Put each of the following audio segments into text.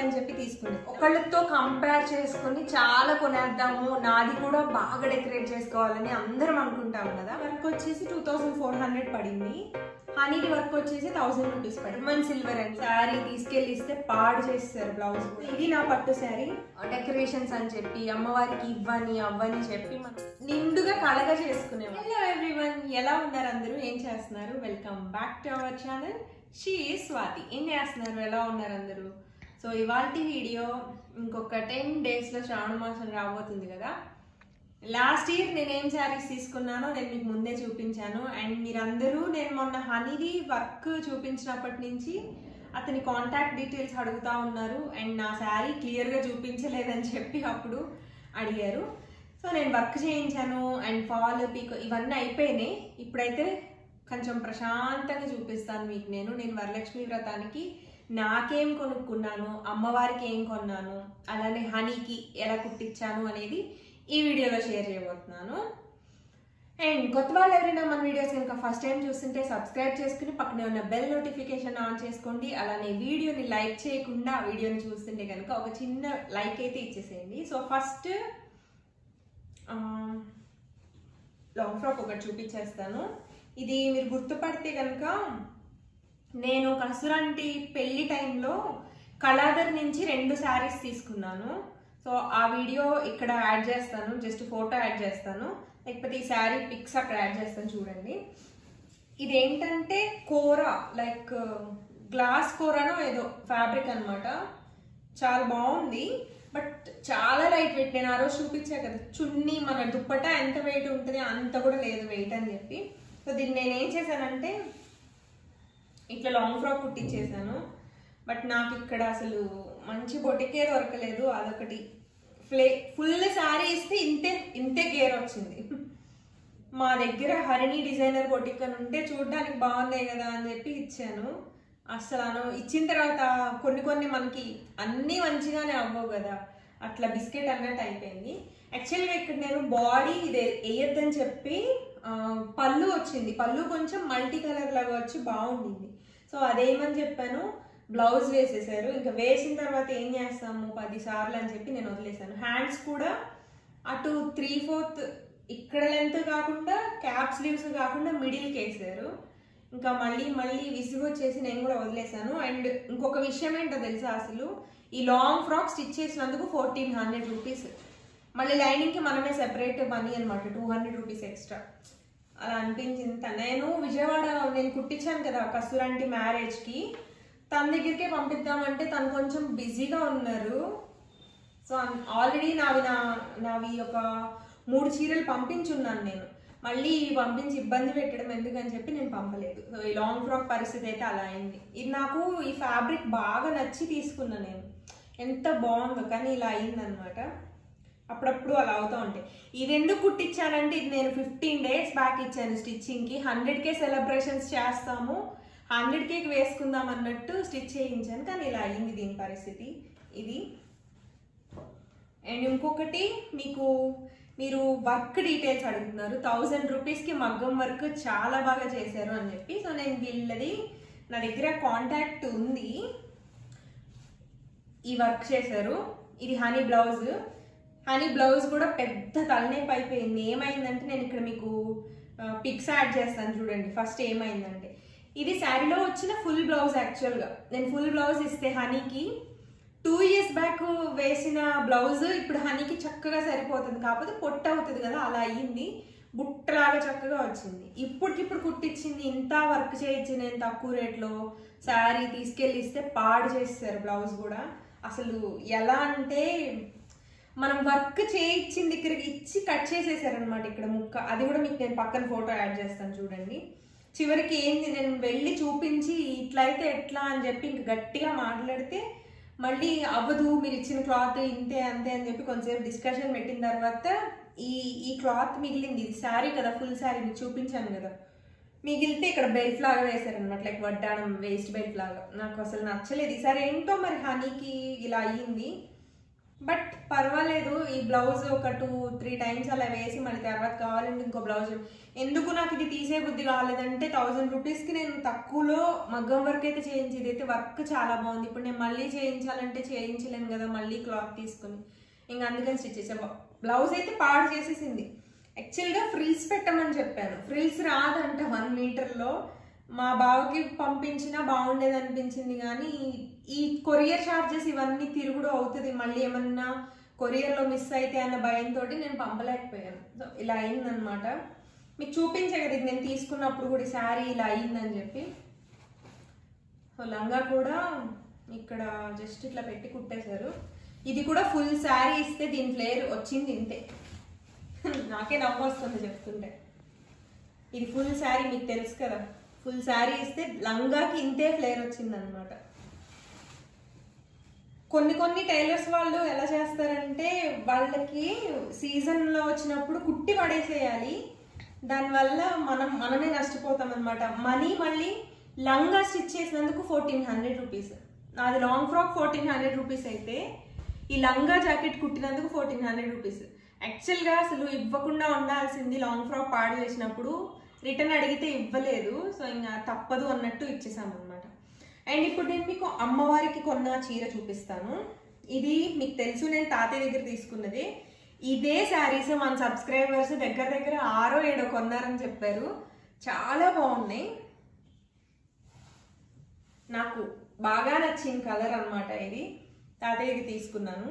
అని చెప్పి తీసుకున్నాను ఒకళ్ళతో కంపేర్ చేసుకుని చాలా కొనేద్దాము నాది కూడా బాగా డెకరేట్ చేసుకోవాలని అందరం అనుకుంటాం కదా వర్క్ వచ్చేసి టూ థౌసండ్ ఫోర్ హండ్రెడ్ పడింది హనీది వర్క్ వచ్చేసి థౌసండ్ రూపీస్ పడింది మన సిల్వర్ అండ్ శారీ తీసుకెళ్ళి ఇస్తే పాడు చేస్తారు బ్లౌజ్ ఇది నా పట్టు శారీ డెకరేషన్స్ అని చెప్పి అమ్మవారికి ఇవ్వని అవ్వని చెప్పి మనం నిండుగా కళగా చేసుకునేవాళ్ళం హలో ఎవ్రీవన్ ఎలా ఉన్నారు అందరూ ఏం చేస్తున్నారు welcome back to our channel షీ స్వాతి ఏం చేస్తున్నారు ఎలా ఉన్నారు అందరూ సో ఇవాళ వీడియో ఇంకొక టెన్ డేస్లో శ్రావణ మాసం రాబోతుంది కదా లాస్ట్ ఇయర్ నేను ఏం శారీస్ తీసుకున్నానో నేను మీకు ముందే చూపించాను అండ్ మీరందరూ నేను మొన్న హనీది వర్క్ చూపించినప్పటి నుంచి అతని కాంటాక్ట్ డీటెయిల్స్ అడుగుతా ఉన్నారు అండ్ నా శారీ క్లియర్గా చూపించలేదని చెప్పి అప్పుడు అడిగారు సో నేను వర్క్ చేయించాను అండ్ ఫాల్ పీక్ ఇవన్నీ అయిపోయినాయి ఇప్పుడైతే కొంచెం ప్రశాంతంగా చూపిస్తాను మీకు నేను నేను వరలక్ష్మి వ్రతానికి నాకేం కొనుక్కున్నాను అమ్మవారికి ఏం కొన్నాను అలానే హనీకి ఎలా కుట్టించాను అనేది ఈ వీడియోలో షేర్ చేయబోతున్నాను అండ్ కొత్త వాళ్ళు ఎవరైనా మన వీడియోస్ కనుక ఫస్ట్ టైం చూస్తుంటే సబ్స్క్రైబ్ చేసుకుని పక్కనే ఉన్న బెల్ నోటిఫికేషన్ ఆన్ చేసుకోండి అలానే వీడియోని లైక్ చేయకుండా వీడియోని చూస్తుంటే కనుక ఒక చిన్న లైక్ అయితే ఇచ్చేసేయండి సో ఫస్ట్ లాంగ్ ఫ్రాక్ ఒకటి చూపించేస్తాను ఇది మీరు గుర్తుపడితే కనుక నేను కసురంటి పెళ్లి టైంలో కళాదర్ నుంచి రెండు శారీస్ తీసుకున్నాను సో ఆ వీడియో ఇక్కడ యాడ్ చేస్తాను జస్ట్ ఫోటో యాడ్ చేస్తాను లేకపోతే ఈ శారీ పిక్స్ అక్కడ యాడ్ చేస్తాను చూడండి ఇది ఏంటంటే కూర లైక్ గ్లాస్ కూరనో ఏదో ఫ్యాబ్రిక్ అనమాట చాలా బాగుంది బట్ చాలా లైట్ వెయిట్ నేను ఆ రోజు చూపించా కదా చున్నీ మన దుప్పట ఎంత వెయిట్ ఉంటుంది అంత కూడా లేదు వెయిట్ అని చెప్పి సో దీన్ని నేను ఏం చేశానంటే ఇట్లా లాంగ్ ఫ్రాక్ కుట్టించేసాను బట్ నాకు ఇక్కడ అసలు మంచి బొటికే దొరకలేదు అదొకటి ఫ్లే ఫుల్ శారీ ఇస్తే ఇంతే ఇంతే గేర్ వచ్చింది మా దగ్గర హరిణి డిజైనర్ బొటిక్ అని ఉంటే చూడడానికి బాగున్నాయి కదా అని చెప్పి ఇచ్చాను అసలు అను ఇచ్చిన తర్వాత కొన్ని కొన్ని మనకి అన్నీ మంచిగానే అవ్వవు కదా అట్లా బిస్కెట్ అన్నట్టు అయిపోయింది యాక్చువల్గా ఇక్కడ నేను బాడీ ఇది వేయొద్దని చెప్పి పళ్ళు వచ్చింది పళ్ళు కొంచెం మల్టీ కలర్ లాగా వచ్చి బాగుండింది సో అదేమని చెప్పాను బ్లౌజ్ వేసేసారు ఇంకా వేసిన తర్వాత ఏం చేస్తాము పది సార్లు అని చెప్పి నేను వదిలేసాను హ్యాండ్స్ కూడా అటు త్రీ ఫోర్త్ ఇక్కడ లెంత్ కాకుండా క్యాప్ స్లీవ్స్ కాకుండా మిడిల్కి వేసారు ఇంకా మళ్ళీ మళ్ళీ విసుగు వచ్చేసి నేను కూడా వదిలేసాను అండ్ ఇంకొక విషయం ఏంటో తెలుసా అసలు ఈ లాంగ్ ఫ్రాక్ స్టిచ్ చేసినందుకు ఫోర్టీన్ హండ్రెడ్ రూపీస్ మళ్ళీ లైనింగ్కి మనమే సెపరేట్ మనీ అనమాట టూ హండ్రెడ్ రూపీస్ ఎక్స్ట్రా అలా అనిపించింది నేను విజయవాడ నేను కుట్టించాను కదా కస్తూరంటి మ్యారేజ్కి తన దగ్గరికే పంపిద్దామంటే తను కొంచెం బిజీగా ఉన్నారు సో ఆల్రెడీ నావి నా నావి ఒక మూడు చీరలు పంపించున్నాను నేను మళ్ళీ పంపించి ఇబ్బంది పెట్టడం ఎందుకని చెప్పి నేను పంపలేదు సో ఈ లాంగ్ ఫ్రాక్ పరిస్థితి అయితే అలా అయింది ఇది నాకు ఈ ఫ్యాబ్రిక్ బాగా నచ్చి తీసుకున్నా నేను ఎంత బాగుందో కానీ ఇలా అయిందనమాట అప్పుడప్పుడు అలా అవుతూ ఉంటాయి ఇది ఎందుకు కుట్టించానంటే ఇది నేను ఫిఫ్టీన్ డేస్ బ్యాక్ ఇచ్చాను స్టిచ్చింగ్కి హండ్రెడ్ కే సెలబ్రేషన్స్ చేస్తాము హండ్రెడ్ కేక్ వేసుకుందాం అన్నట్టు స్టిచ్ చేయించాను కానీ ఇలా అయింది దీని పరిస్థితి ఇది అండ్ ఇంకొకటి మీకు మీరు వర్క్ డీటెయిల్స్ అడుగుతున్నారు థౌజండ్ రూపీస్కి మగ్గం వర్క్ చాలా బాగా చేశారు అని చెప్పి సో నేను వీళ్ళది నా దగ్గర కాంటాక్ట్ ఉంది ఈ వర్క్ చేశారు ఇది హనీ బ్లౌజ్ హనీ బ్లౌజ్ కూడా పెద్ద తలనొప్పి అయిపోయింది ఏమైందంటే నేను ఇక్కడ మీకు పిక్స్ యాడ్ చేస్తాను చూడండి ఫస్ట్ ఏమైందంటే ఇది శారీలో వచ్చిన ఫుల్ బ్లౌజ్ యాక్చువల్గా నేను ఫుల్ బ్లౌజ్ ఇస్తే హనీకి టూ ఇయర్స్ బ్యాక్ వేసిన బ్లౌజ్ ఇప్పుడు హనీకి చక్కగా సరిపోతుంది కాకపోతే పొట్ట అవుతుంది కదా అలా అయ్యింది బుట్టలాగా చక్కగా వచ్చింది ఇప్పటికిప్పుడు కుట్టించింది ఇంత వర్క్ చేయించి నేను తక్కువ రేట్లో శారీ తీసుకెళ్ళి ఇస్తే పాడు చేస్తారు బ్లౌజ్ కూడా అసలు ఎలా అంటే మనం వర్క్ చేయించింది ఇక్కడికి ఇచ్చి కట్ చేసేసారనమాట ఇక్కడ ముక్క అది కూడా మీకు నేను పక్కన ఫోటో యాడ్ చేస్తాను చూడండి చివరికి ఏంది నేను వెళ్ళి చూపించి ఇట్లయితే ఎట్లా అని చెప్పి ఇంక గట్టిగా మాట్లాడితే మళ్ళీ అవ్వదు మీరు ఇచ్చిన క్లాత్ ఇంతే అంతే అని చెప్పి కొంచెంసేపు డిస్కషన్ పెట్టిన తర్వాత ఈ ఈ క్లాత్ మిగిలింది ఇది శారీ కదా ఫుల్ శారీ మీకు చూపించాను కదా మిగిలితే ఇక్కడ బెల్ట్ లాగా వేసారనమాట లైక్ వడ్డానం వేస్ట్ బెల్ట్ లాగా నాకు అసలు నచ్చలేదు ఈసారి ఏంటో మరి హనీకి ఇలా అయ్యింది బట్ పర్వాలేదు ఈ బ్లౌజ్ ఒక టూ త్రీ టైమ్స్ అలా వేసి మళ్ళీ తర్వాత కావాలంటే ఇంకో బ్లౌజ్ ఎందుకు నాకు ఇది తీసే బుద్ధి కాలేదంటే థౌజండ్ రూపీస్కి నేను తక్కువలో మగ్గం వర్క్ అయితే చేయించేది అయితే వర్క్ చాలా బాగుంది ఇప్పుడు నేను మళ్ళీ చేయించాలంటే చేయించలేను కదా మళ్ళీ క్లాత్ తీసుకుని ఇంకా అందుకని స్టిచ్ చేసా బ్లౌజ్ అయితే పాడు చేసేసింది యాక్చువల్గా ఫ్రిల్స్ పెట్టమని చెప్పాను ఫ్రిల్స్ రాదంట వన్ మీటర్లో మా బావకి పంపించినా బాగుండేది అనిపించింది కానీ ఈ కొరియర్ ఛార్జెస్ ఇవన్నీ తిరుగుడు అవుతుంది మళ్ళీ ఏమన్నా కొరియర్లో మిస్ అయితే అన్న భయంతో నేను పంపలేకపోయాను సో ఇలా అయిందనమాట మీకు చూపించే కదా ఇది నేను తీసుకున్నప్పుడు కూడా ఈ శారీ ఇలా అయిందని చెప్పి సో లంగా కూడా ఇక్కడ జస్ట్ ఇట్లా పెట్టి కుట్టేశారు ఇది కూడా ఫుల్ శారీ ఇస్తే దీని ఫ్లేర్ వచ్చింది ఇంతే నాకే నవ్వు వస్తుంది చెప్తుంటే ఇది ఫుల్ శారీ మీకు తెలుసు కదా ఫుల్ శారీ ఇస్తే లంగాకి ఇంతే ఫ్లేర్ వచ్చింది అనమాట కొన్ని కొన్ని టైలర్స్ వాళ్ళు ఎలా చేస్తారంటే వాళ్ళకి సీజన్లో వచ్చినప్పుడు కుట్టి పడేసేయాలి దానివల్ల మనం మనమే నష్టపోతాం అనమాట మనీ మళ్ళీ లంగా స్టిచ్ చేసినందుకు ఫోర్టీన్ హండ్రెడ్ రూపీస్ నాది long frock fourteen hundred rupees అయితే ఈ లంగా జాకెట్ కుట్టినందుకు ఫోర్టీన్ హండ్రెడ్ రూపీస్ యాక్చువల్గా అసలు ఇవ్వకుండా ఉండాల్సింది లాంగ్ ఫ్రాక్ పాడు చేసినప్పుడు రిటర్న్ అడిగితే ఇవ్వలేదు సో ఇంకా తప్పదు అన్నట్టు ఇచ్చేసాము అనమాట అండ్ ఇప్పుడు నేను మీకు అమ్మవారికి కొన్న చీర చూపిస్తాను ఇది మీకు తెలుసు నేను తాతయ్య దగ్గర తీసుకున్నది ఇదే శారీస్ మన సబ్స్క్రైబర్స్ దగ్గర దగ్గర ఆరో ఏడో కొన్నారని చెప్పారు చాలా బాగున్నాయి నాకు బాగా నచ్చిన కలర్ అన్నమాట ఇది తాతయ్యకి తీసుకున్నాను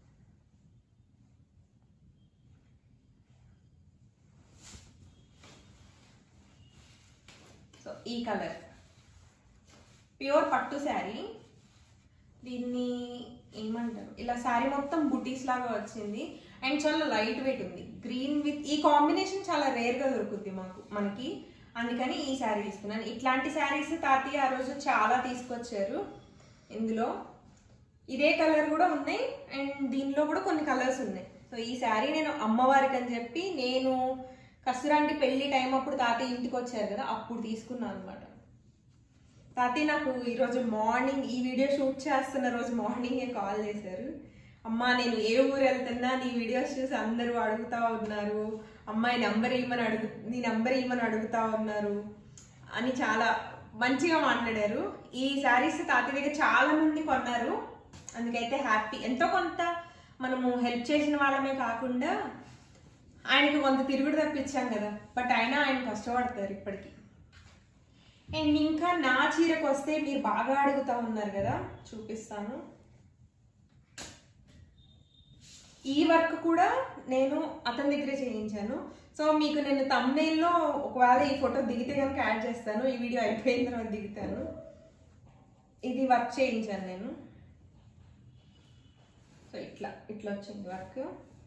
సో ఈ కలర్ ప్యూర్ పట్టు శారీ దీన్ని ఏమంటారు ఇలా శారీ మొత్తం బుటీస్ లాగా వచ్చింది అండ్ చాలా లైట్ వెయిట్ ఉంది గ్రీన్ విత్ ఈ కాంబినేషన్ చాలా రేర్ గా దొరుకుద్ది మాకు మనకి అందుకని ఈ శారీ తీసుకున్నాను ఇట్లాంటి శారీస్ తాతయ్య ఆ రోజు చాలా తీసుకొచ్చారు ఇందులో ఇదే కలర్ కూడా ఉన్నాయి అండ్ దీనిలో కూడా కొన్ని కలర్స్ ఉన్నాయి సో ఈ శారీ నేను అమ్మవారికి అని చెప్పి నేను కసురాంటి పెళ్లి టైం అప్పుడు తాతయ్య ఇంటికి వచ్చారు కదా అప్పుడు తీసుకున్నాను అనమాట తాతయ్య నాకు ఈరోజు మార్నింగ్ ఈ వీడియో షూట్ చేస్తున్న రోజు మార్నింగే కాల్ చేశారు అమ్మా నేను ఏ ఊరు వెళ్తున్నా నీ వీడియోస్ చూసి అందరూ అడుగుతా ఉన్నారు అమ్మాయి నంబర్ ఇవ్వమని అడుగు నీ నంబర్ ఇవ్వమని అడుగుతా ఉన్నారు అని చాలా మంచిగా మాట్లాడారు ఈ శారీస్ తాతయ్య దగ్గర చాలా మంది కొన్నారు అందుకైతే హ్యాపీ ఎంతో కొంత మనము హెల్ప్ చేసిన వాళ్ళమే కాకుండా ఆయనకి కొంత తిరుగుడు తప్పించాం కదా బట్ అయినా ఆయన కష్టపడతారు ఇప్పటికి అండ్ ఇంకా నా చీరకు వస్తే మీరు బాగా అడుగుతా ఉన్నారు కదా చూపిస్తాను ఈ వర్క్ కూడా నేను అతని దగ్గరే చేయించాను సో మీకు నేను తమ్నేల్లో ఒకవేళ ఈ ఫోటో దిగితే కనుక యాడ్ చేస్తాను ఈ వీడియో అయిపోయిన తర్వాత దిగుతాను ఇది వర్క్ చేయించాను నేను సో ఇట్లా ఇట్లా వచ్చింది వర్క్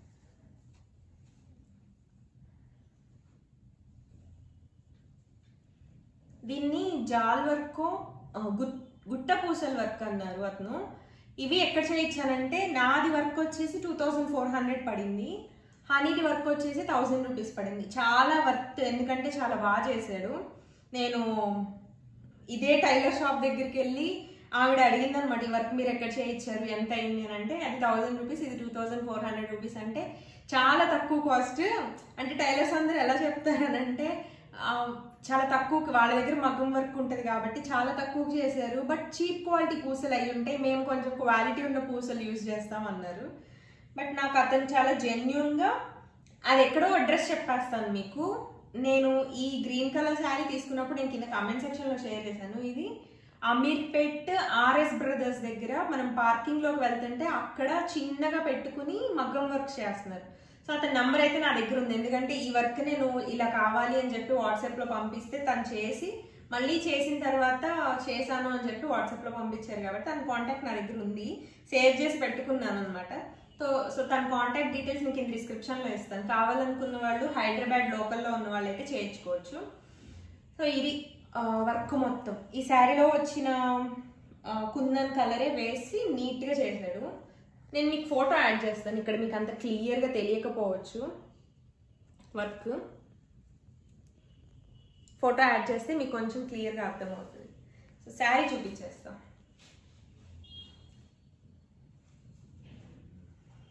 దీన్ని జాల్ వర్క్ గుట్ట పూసల వర్క్ అన్నారు అతను ఇవి ఎక్కడ చేయించానంటే నాది వర్క్ వచ్చేసి టూ థౌజండ్ ఫోర్ హండ్రెడ్ పడింది హనీది వర్క్ వచ్చేసి థౌజండ్ రూపీస్ పడింది చాలా వర్త్ ఎందుకంటే చాలా బాగా చేశాడు నేను ఇదే టైలర్ షాప్ దగ్గరికి వెళ్ళి ఆవిడ అడిగింది అనమాట ఈ వర్క్ మీరు ఎక్కడ చేయించారు ఎంత అయింది అని అంటే అది థౌజండ్ రూపీస్ ఇది two thousand four hundred rupees అంటే చాలా తక్కువ కాస్ట్ అంటే టైలర్స్ అందరూ ఎలా చెప్తారనంటే ఆ, చాలా తక్కువకి వాళ్ళ దగ్గర మగ్గం వర్క్ ఉంటుంది కాబట్టి చాలా తక్కువకి చేశారు బట్ చీప్ క్వాలిటీ పూసలు అయి ఉంటాయి మేము కొంచెం క్వాలిటీ ఉన్న పూసలు యూజ్ చేస్తాం అన్నారు బట్ నాకు అతను చాలా జెన్యున్గా అది ఎక్కడో అడ్రస్ చెప్పేస్తాను మీకు నేను ఈ గ్రీన్ కలర్ శారీ తీసుకున్నప్పుడు నేను కింద కామెంట్ సెక్షన్లో షేర్ చేశాను ఇది అమీర్పేట్ ఆర్ఎస్ బ్రదర్స్ దగ్గర మనం పార్కింగ్లోకి వెళ్తుంటే అక్కడ చిన్నగా పెట్టుకుని మగ్గం వర్క్ చేస్తున్నారు సో అతని నంబర్ అయితే నా దగ్గర ఉంది ఎందుకంటే ఈ వర్క్ నేను ఇలా కావాలి అని చెప్పి వాట్సాప్లో పంపిస్తే తను చేసి మళ్ళీ చేసిన తర్వాత చేశాను అని చెప్పి వాట్సాప్లో పంపించారు కాబట్టి తన కాంటాక్ట్ నా దగ్గర ఉంది సేవ్ చేసి పెట్టుకున్నాను అనమాట సో సో తన కాంటాక్ట్ డీటెయిల్స్ మీకు కింద డిస్క్రిప్షన్లో ఇస్తాను కావాలనుకున్న వాళ్ళు హైదరాబాద్ లోకల్లో ఉన్న వాళ్ళు అయితే చేయించుకోవచ్చు సో ఇది వర్క్ మొత్తం ఈ శారీలో వచ్చిన ఆ, కుందన్ కలరే వేసి నీట్గా చేశాడు నేను మీకు ఫోటో యాడ్ చేస్తాను ఇక్కడ మీకు అంత క్లియర్గా తెలియకపోవచ్చు వర్క్ ఫోటో యాడ్ చేస్తే మీకు కొంచెం క్లియర్గా అర్థమవుతుంది సో శారీ చూపించేస్తాం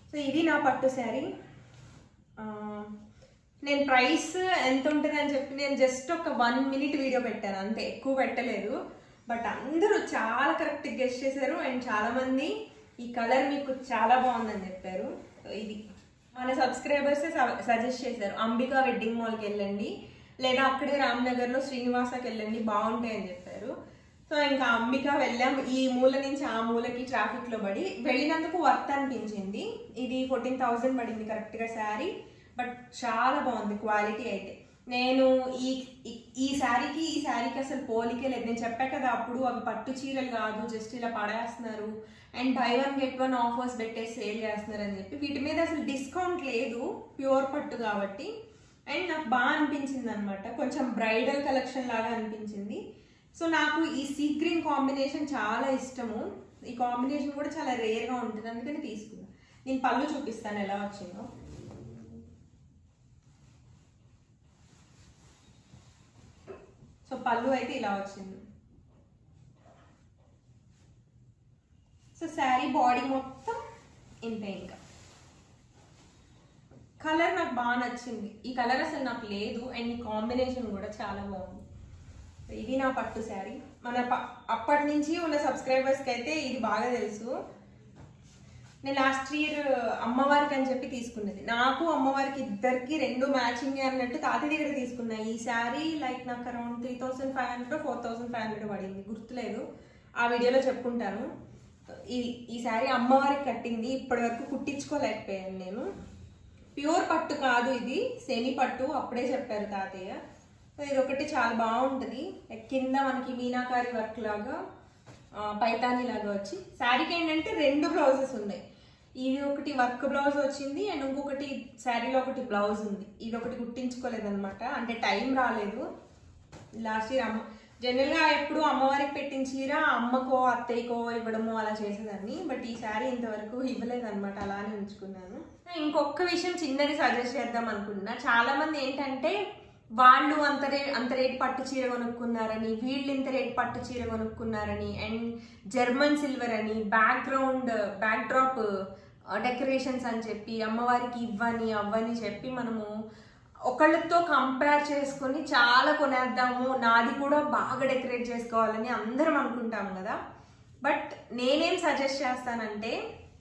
సో ఇది నా పట్టు శారీ ఆ, నేను ప్రైస్ ఎంత ఉంటుంది అని చెప్పి నేను జస్ట్ ఒక వన్ మినిట్ వీడియో పెట్టాను అంతే ఎక్కువ పెట్టలేదు బట్ అందరూ చాలా కరెక్ట్ గెస్ట్ చేశారు అండ్ చాలా మంది ఈ కలర్ మీకు చాలా బాగుందని చెప్పారు సో ఇది మన సబ్స్క్రైబర్స్ సజెస్ట్ చేశారు అంబికా వెడ్డింగ్ మాల్కి వెళ్ళండి లేదా అక్కడే రామ్నగర్లో శ్రీనివాసకి వెళ్ళండి బాగుంటాయని చెప్పారు సో ఇంకా అంబిక వెళ్ళాం ఈ మూల నుంచి ఆ మూలకి ట్రాఫిక్ లో పడి వెళ్ళినందుకు వర్త్ అనిపించింది ఇది ఫోర్టీన్ థౌసండ్ పడింది కరెక్ట్ గా శారీ బట్ చాలా బాగుంది క్వాలిటీ అయితే నేను ఈ ఈ- ఈ శారీకి ఈ శారీకి అసలు పోలికే లేదు నేను చెప్పా కదా అప్పుడు అవి పట్టు చీరలు కాదు జస్ట్ ఇలా పడేస్తున్నారు and buy one get one offers పెట్టేసి సేల్ చేస్తున్నారు అని చెప్పి వీటి మీద అసలు డిస్కౌంట్ లేదు ప్యూర్ పట్టు కాబట్టి అండ్ నాకు బాగా అనిపించింది అనమాట కొంచెం బ్రైడల్ కలెక్షన్ లాగా అనిపించింది సో నాకు ఈ సీ గ్రీన్ కాంబినేషన్ చాలా ఇష్టము ఈ కాంబినేషన్ కూడా చాలా రేర్గా ఉంటుంది అందుకని తీసుకున్నా నేను పళ్ళు చూపిస్తాను ఎలా వచ్చిందో సో పళ్ళు అయితే ఇలా వచ్చింది సో శారీ బాడీ మొత్తం ఇంతే ఇంకా కలర్ నాకు బాగా నచ్చింది ఈ కలర్ అసలు నాకు లేదు అండ్ ఈ కాంబినేషన్ కూడా చాలా బాగుంది ఇది నా పట్టు శారీ మన ప- అప్పటి నుంచి ఉన్న సబ్స్క్రైబర్స్కి అయితే ఇది బాగా తెలుసు నేను లాస్ట్ ఇయర్ అమ్మవారికి అని చెప్పి తీసుకున్నది నాకు అమ్మవారికి ఇద్దరికి రెండు మ్యాచింగ్ అన్నట్టు తాతయ్య దగ్గర తీసుకున్నా ఈ శారీ లైక్ నాకు around three thousand five hundred four thousand five hundred పడింది గుర్తులేదు ఆ వీడియోలో చెప్పుకుంటాను ఈ ఈ శారీ అమ్మవారికి కట్టింది ఇప్పటి వరకు కుట్టించుకోలేకపోయాను నేను ప్యూర్ పట్టు కాదు ఇది సెమీ పట్టు అప్పుడే చెప్పారు తాతయ్య సో ఇది ఒకటి చాలా బాగుంటుంది Like కింద మనకి మీనాకారి వర్క్ లాగా ఆ, పైతాని లాగా వచ్చి శారీకి ఏంటంటే రెండు బ్లౌజెస్ ఉన్నాయి ఇది ఒకటి వర్క్ బ్లౌజ్ వచ్చింది అండ్ ఇంకొకటి శారీలో ఒకటి బ్లౌజ్ ఉంది ఇది ఒకటి కుట్టించుకోలేదన్నమాట అంటే టైం రాలేదు లాస్ట్ ఇయర్ అమ్మ జనరల్గా ఎప్పుడు అమ్మవారికి పెట్టిన చీర అమ్మకో అత్తయ్యకో ఇవ్వడమో అలా చేసేదాన్ని బట్ ఈ శారీ ఇంతవరకు ఇవ్వలేదన్నమాట అలానే ఉంచుకున్నాను ఇంకొక విషయం చిన్నది సజెస్ట్ చేద్దాం అనుకుంటున్నా చాలా మంది ఏంటంటే వాళ్ళు అంత రే అంత రేట్ పట్టు చీర కొనుక్కున్నారని వీళ్ళు ఇంత రేట్ పట్టు చీర కొనుక్కున్నారని అండ్ జర్మన్ సిల్వర్ అని బ్యాక్గ్రౌండ్ బ్యాక్ డ్రాప్ డెకరేషన్స్ అని చెప్పి అమ్మవారికి ఇవ్వని అవ్వని చెప్పి మనము ఒకళ్ళతో కంపేర్ చేసుకొని చాలా కొనేద్దాము నాది కూడా బాగా డెకరేట్ చేసుకోవాలని అందరం అనుకుంటాం కదా బట్ నేనేం సజెస్ట్ చేస్తానంటే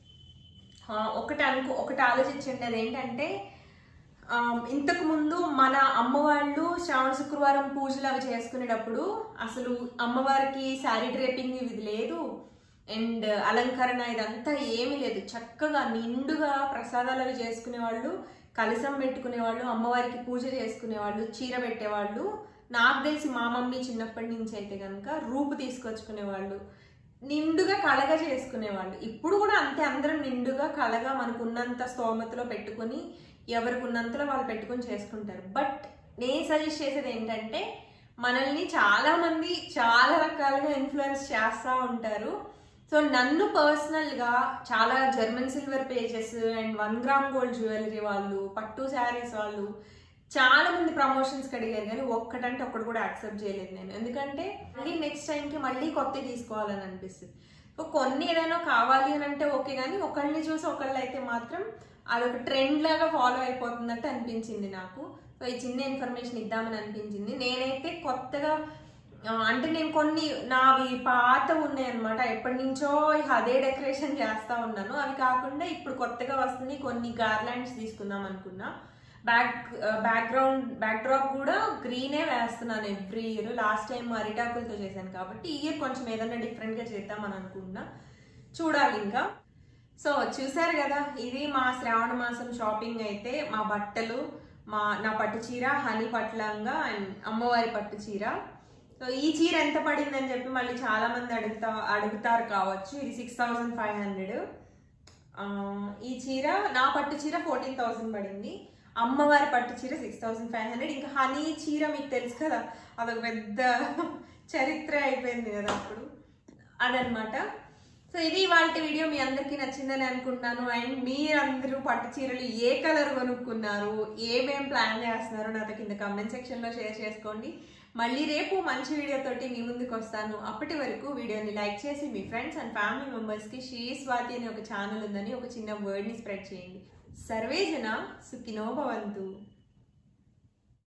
ఆ, ఒకటి అనుకో ఒకటి ఆలోచించండి అదేంటంటే ఆ, ఇంతకు ముందు మన అమ్మవాళ్ళు శ్రావణ శుక్రవారం పూజలు అవి చేసుకునేటప్పుడు అసలు అమ్మవారికి శారీ డ్రేపింగ్ ఇది లేదు అండ్ అలంకరణ ఇదంతా ఏమీ లేదు చక్కగా నిండుగా ప్రసాదాలు అవి చేసుకునేవాళ్ళు కలసం పెట్టుకునేవాళ్ళు అమ్మవారికి పూజ చేసుకునేవాళ్ళు చీర పెట్టేవాళ్ళు నాకు తెలిసి మా మమ్మీ చిన్నప్పటి నుంచి అయితే కనుక రూపు తీసుకొచ్చుకునేవాళ్ళు నిండుగా కళగా చేసుకునేవాళ్ళు ఇప్పుడు కూడా అంతే అందరం నిండుగా కళగా మనకు ఉన్నంత స్తోమతలో పెట్టుకొని ఎవరికి ఉన్నంతలో వాళ్ళు పెట్టుకొని చేసుకుంటారు బట్ నేను సజెస్ట్ చేసేది ఏంటంటే మనల్ని చాలా మంది చాలా రకాలుగా ఇన్ఫ్లుయెన్స్ చేస్తూ ఉంటారు సో నన్ను పర్సనల్ గా చాలా German silver pages and one gram gold jewellery వాళ్ళు పట్టు శారీస్ వాళ్ళు చాలా మంది ప్రమోషన్స్ అడిగారు కానీ ఒక్కటంటే ఒక్కటి కూడా యాక్సెప్ట్ చేయలేదు నేను ఎందుకంటే మళ్ళీ నెక్స్ట్ టైంకి మళ్ళీ కొత్త తీసుకోవాలని అనిపిస్తుంది సో కొన్ని ఏదైనా కావాలి అని అంటే ఓకే కానీ ఒకళ్ళని చూసి ఒకళ్ళు అయితే మాత్రం అదొక ట్రెండ్ లాగా ఫాలో అయిపోతున్నట్టు అనిపించింది నాకు సో ఈ చిన్న ఇన్ఫర్మేషన్ ఇద్దామని అనిపించింది నేనైతే కొత్తగా ఆ, అంటే నేను కొన్ని నావి పాత ఉన్నాయి అనమాట ఎప్పటి నుంచో ఇక అదే డెకరేషన్ చేస్తా ఉన్నాను అవి కాకుండా ఇప్పుడు కొత్తగా వస్తున్నాయి కొన్ని గార్లాండ్స్ తీసుకుందాం అనుకున్నా బ్యాక్ బ్యాక్గ్రౌండ్ బ్యాక్ డ్రాప్ కూడా గ్రీనే వేస్తున్నాను ఎవ్రీ ఇయర్ లాస్ట్ టైం అరిటాకులతో చేశాను కాబట్టి ఈ ఇయర్ కొంచెం ఏదైనా డిఫరెంట్గా చేద్దామని అనుకున్నా చూడాలి ఇంకా సో చూసారు కదా ఇది మా శ్రావణ మాసం షాపింగ్ అయితే మా బట్టలు మా నా పట్టు చీర హనీ పట్లంగా అండ్ అమ్మవారి పట్టు చీర సో ఈ చీర ఎంత పడిందని చెప్పి మళ్ళీ చాలా మంది అడుగుతా అడుగుతారు కావచ్చు ఇది సిక్స్ థౌజండ్ ఫైవ్ హండ్రెడ్ ఈ చీర నా పట్టు చీర ఫోర్టీన్ థౌసండ్ పడింది అమ్మవారి పట్టు చీర సిక్స్ థౌసండ్ ఫైవ్ హండ్రెడ్ ఇంకా హనీ చీర మీకు తెలుసు కదా అదొక పెద్ద చరిత్ర అయిపోయింది కదా అప్పుడు అదనమాట సో ఇది వాళ్ళ వీడియో మీ అందరికీ నచ్చిందని అనుకుంటున్నాను అండ్ మీరందరూ పట్టు చీరలు ఏ కలర్ కొనుక్కున్నారు ఏమేం ప్లాన్ చేస్తున్నారో నాతో కింద కమెంట్ సెక్షన్లో షేర్ చేసుకోండి మళ్ళీ రేపు మంచి వీడియోతోటి మీ ముందుకు వస్తాను అప్పటి వరకు వీడియోని లైక్ చేసి మీ ఫ్రెండ్స్ అండ్ ఫ్యామిలీ మెంబర్స్కి శ్రీ స్వాతి అనే ఒక ఛానల్ ఉందని ఒక చిన్న వర్డ్ని స్ప్రెడ్ చేయండి సర్వేజన సుఖినో భవంతు